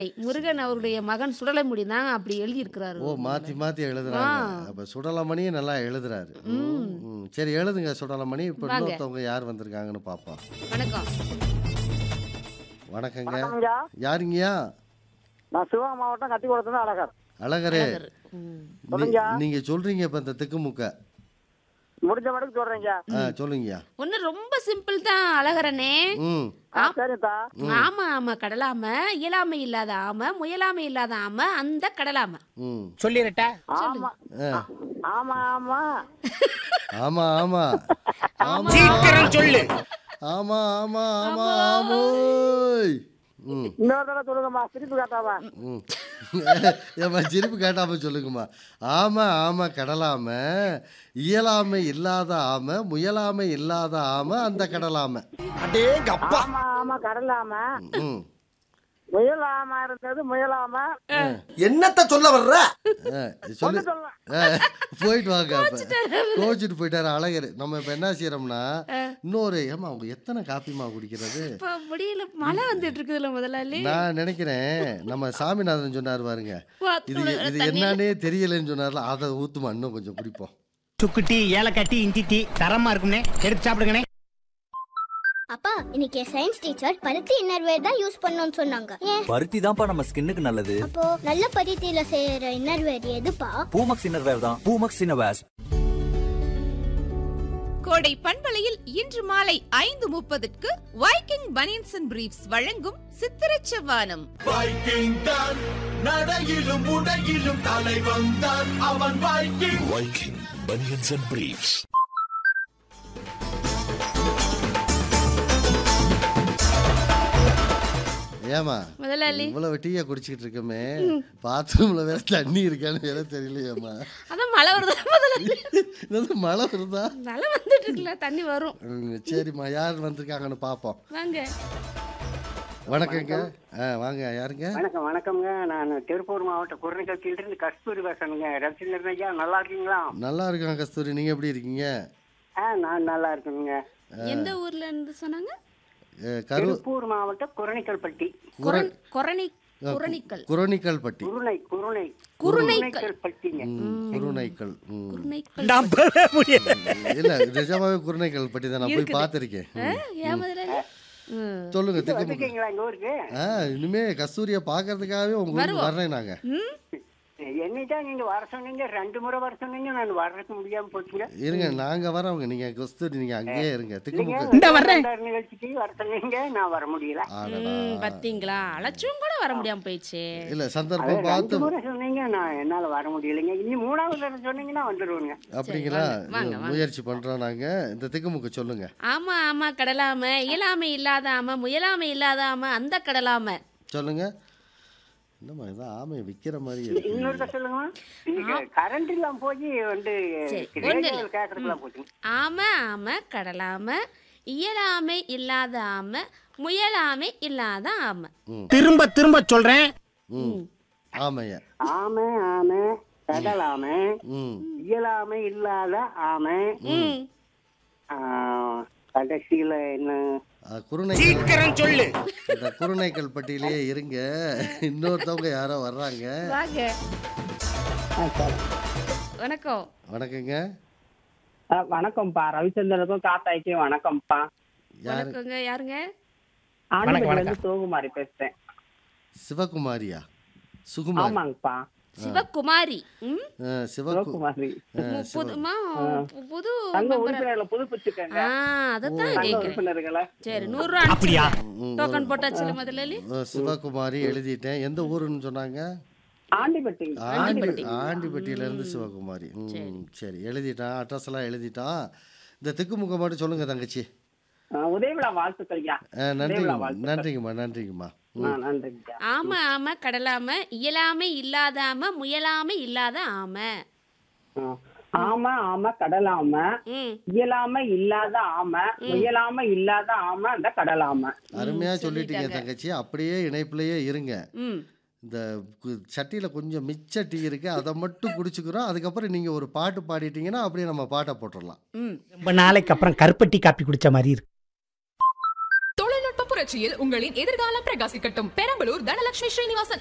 முருகன் அவருடைய மகன் சுடலைமுடி தான் அப்படி எழுதியிருக்கிறாரு ஓ மாத்தி மாத்தி எழுதுறாங்க ஆ. அப்ப சுடலமணியும் நல்லா எழுதுறாரு ம், ம். சரி எழுதுங்க சுடலமணி இப்ப வாங்க. இன்னொருத்தவங்க யார் வந்திருக்காங்கன்னு பாப்போம் வணக்கம் வணக்கங்க வணக்கம்யா யாருங்கய்யா நான் சிவகங்கை மாவட்டம் கத்திக்குளத்துல அழகர் அழகரே ம். நீ- சொல்லுங்க. நீங்க சொல்றீங்க இப்ப இந்த திக்குமுக்க முடிஞ்ச வரைக்கும் சொல்றேங்க ஆ, சொல்லுங்கய்யா ஒண்ணு ரொம்ப சிம்பிள் தான் அழகரனே ம் ஆ, சரிதா ஆமா ஆமா கடலாம இயலாமை இல்லாத ஆம முயலாமை இல்லாத ஆம அந்த கடலாம ம் சொல்லிரட்டா ஆமா ஆ. ஆமா ஆமா ஆமா ஆமா ஆமா சீக்கிரம் சொல்லு ஆமா ஆமா ஆமா ஆமோய் ம் இன்னொரு தடவை சொல்லுங்கம்மா திருப்பி காட்டாவா ம் ஏம்மா சிரிப்பு கேட்டாம சொல்லுங்கம்மா ஆமா ஆமா கடலாம இயலாமை இல்லாத ஆம முயலாமை இல்லாத ஆம அந்த கடலாம ஆமா ஆமா கடலாம ம் முயலாம இருந்தது முயலாம என்னத்த சொல்ல வர்ற ஆ, சொல்லு ஒண்ணு சொல்லலாம் ஆ, போயிட்டு வாங்க அப்ப கோச்சிட்டு போயிட்டாரு அழகர் நம்ம இப்ப என்ன செய்யறோம்னா இன்னொரு ஏமா அவங்க எத்தனை காப்பிமா குடிக்கிறது இப்ப முடியல மழை வந்துட்டு இருக்குதுல்ல முதலாளி நான் நினைக்கிறேன் நம்ம சாமிநாதன் சொன்னார் பாருங்க இது வாத்தோட இது தண்ணி. என்னன்னே தெரியலன்னு சொன்னார்ல அதை ஊத்துமா இன்னும் கொஞ்சம் குடிப்போம் சுக்கு டீ ஏலக்காய் டீ இஞ்சி டீ தரமா இருக்கும்னே எடுத்து சாப்பிடுங்கண்ணே அப்பா இன்னைக்கு சயின்ஸ் டீச்சர் பருத்தி இன்னர்வேர் தான் யூஸ் பண்ணணும்னு சொன்னாங்க ஏன் பருத்தி தான்ப்பா நம்ம ஸ்கின்னுக்கு நல்லது அப்போ நல்ல பருத்தியில செய்யற இன்னர்வேர் எதுப்பா பூமக்ஸ் இன்னர்வேர் தான் பூமக்ஸ் இன்னர்வேர்ஸ் கோடை பண்பலையில் இன்று மாலை ஐந்து முப்பதுக்கு வைக்கிங் பனியன்ஸ் அண்ட் பிரீஃப்ஸ் வழங்கும் சித்திரச் செவ்வானம் வைக்கிங் தான் நடையிலும் உடையிலும் தலை வந்தான் அவன் Viking Viking banians and briefs ஏமா முதலாளி இவ்வளவு டீயை குடிச்சிட்டு இருக்கோமே பாத்ரூம்ல வேற தண்ணி இருக்கான்னு வேற தெரியலையேம்மா அதான் மழை வருதா முதலாளி என்னது மழை வருதா மழை வந்துட்டு இருக்குல்ல தண்ணி வரும் ம், சரிம்மா யார் வந்திருக்காங்கன்னு பார்ப்போம் வாங்க வணக்கங்க ஆ வாங்க யாருங்க வணக்கம் வணக்கம்ங்க நான் திருப்பூர் மாவட்டம் குரணிக்கட்சியிலிருந்து கஸ்தூரி பேசணுங்க ரவிச்சந்திரன் ஐயா நல்லா இருக்கீங்களா நல்லா இருக்காங்க கஸ்தூரி நீங்க எப்படி இருக்கீங்க ஆ நான் நல்லா இருக்கேனுங்க எந்த ஊர்ல இருந்து சொன்னாங்க அ, கரு திருப்பூர் மாவட்டம் குரணிக்கல்பட்டி குரண்- கொரணி குரணிக்கல் குரோனிக்கல் பட்டி குருணை குருணை குருணைக்கல் பட்டிங்க ம், குருணைக்கல் ம். குருணைக்கல் நம்பவே முடியல இல்ல நிஜமாவே குருணைக்கல் பட்டி தான் நான் போய் பார்த்திருக்கேன் ஆ, ஏன் முதலாளி ம். சொல்லுங்க திக்கு வந்துருக்கீங்களா எங்க ஊருக்கு ஆ இனிமே கஸ்தூரியை பார்க்கறதுக்காகவே உங்க ஊருக்கு வர்றேன் நாங்க ம்? என்னைதான் நீங்க வர சொன்னீங்க ரெண்டு முறை வர சொன்னீங்க நான் வர்றதுக்கு முடியாம போச்சுங்க இருங்க நாங்க வரோங்க நீங்க கஸ்தூரி நீங்க அங்கேயே இருங்க திக்குமுக்கு இந்த வர்றேன். ரெண்டாயிரம் நிகழ்ச்சிக்கு வர சொன்னீங்க நான் வர முடியல ஆடடா ம், பாத்தீங்களா அழைச்சும் கூட வர முடியாம போயிடுச்சு இல்ல அது சந்தர்ப்பம் ரெண்டு பார்த்து முறை சொன்னீங்க நான் என்னால வர முடியலைங்க இனி மூணாவது தடவை சொன்னீங்கன்னா வந்துருவேங்க அப்படிங்களா வாங்க, வாங்க, வாங்க. முயற்சி பண்றோம் நாங்க இந்த திக்குமுக்கு சொல்லுங்க ஆமா ஆமா கடலாம இயலாமை இல்லாத ஆம முயலாமை இல்லாத ஆம அந்த கடலாம சொல்லுங்க என்னம்மா இதான் ஆமையை விக்கிற மாதிரி இருக்கு இன்னொருக்க சொல்லுங்கம்மா நீங்க கரண்ட் இல்லாம போய் வந்து சரி, ஒண்ணும் இல்ல. கேக்குறதுலாம் போச்சுங்க ஆம ஆம கடலாம இயலாமை இல்லாத ஆம முயலாமை இல்லாத ஆம திரும்ப திரும்ப சொல்றேன் ம் ஆமைய ஆமை ஆமை கடல் ஆமை ம் இயலாமை இல்லாத ஆமை ம் ஆ, கடைசியில என்ன ஆ, குருணை சீக்கிரம் சொல்லு இந்த குருணைக்கல் பட்டியலே இருங்க இன்னொருத்தவங்க யாரோ வர்றாங்க வாங்க வணக்கம் வணக்கங்க வணக்கம்ப்பா ரவிச்சந்திரனுக்கும் காத்தாய்க்கும் வணக்கம்ப்பா யாரு வணக்கங்க யாருங்க ஆண்டிபட்டில இருந்து சிவகுமாரி பேசுறேன் சிவகுமாரியா சுகுமாரி ஆமாங்கப்பா சிவகுமாரி ம் ஆ, சிவகு சிவகுமாரி ஆ, சிவ புதுமா புது தங்க member- உறுப்பினர்களை புதுப்பிச்சுக்கங்க ஆ அதத்தான் தங்க கேக்குறேன் உறுப்பினர்களை சரி நூறு ரூபா அப்படியா? அனுப்பிச்சிடுங்க. டோக்கன் போட்டாச்சு முதலாளி ஆ, சிவகுமாரி எழுதிட்டேன் எந்த ஊருன்னு சொன்னாங்க ஆண்டிபட்டிங்க ஆண்டி ஆண்டிப்பட்டியில இருந்து சிவகுமாரி ம் சரி எழுதிட்டான் அட்ரஸ் எல்லாம் எழுதிட்டான் இந்த திக்குமுக மட்டும் சொல்லுங்க தங்கச்சி ஆ, உதயவிழா வாழ்த்துக்கள் ஐயா ஆ, நன்றிங்கம்மா நன்றிங்கம்மா நன்றிங்கம்மா ஆ, நன்றிங்க ஆம ஆம கடலாம இயலாமை இல்லாத ஆம முயலாமை இல்லாத ஆம ஆ. ஆமை ஆமை கடலாம ம் இயலாம இல்லாத ஆமை முயலாம இல்லாத ஆமை அந்த கடலாம அருமையா சொல்லிட்டீங்க தங்கச்சி அப்படியே இணைப்புலயே இருங்க ம் இந்த கு- சட்டியில கொஞ்சம் மிச்ச டீ இருக்கு அதை மட்டும் குடிச்சுக்கிறோம் அதுக்கப்புறம் நீங்க ஒரு பாட்டு பாடிட்டீங்கன்னா அப்படியே நம்ம பாட்டை போட்டுடலாம் ம் ரொம்ப நாளைக்கு அப்புறம் கருப்பட்டி காப்பி குடிச்ச மாதிரி இருக்கு தொழில்நுட்ப புரட்சியில் உங்களின் எதிர்காலம் பிரகாசிக்கட்டும் பெரம்பலூர் தனலட்சுமி ஸ்ரீனிவாசன்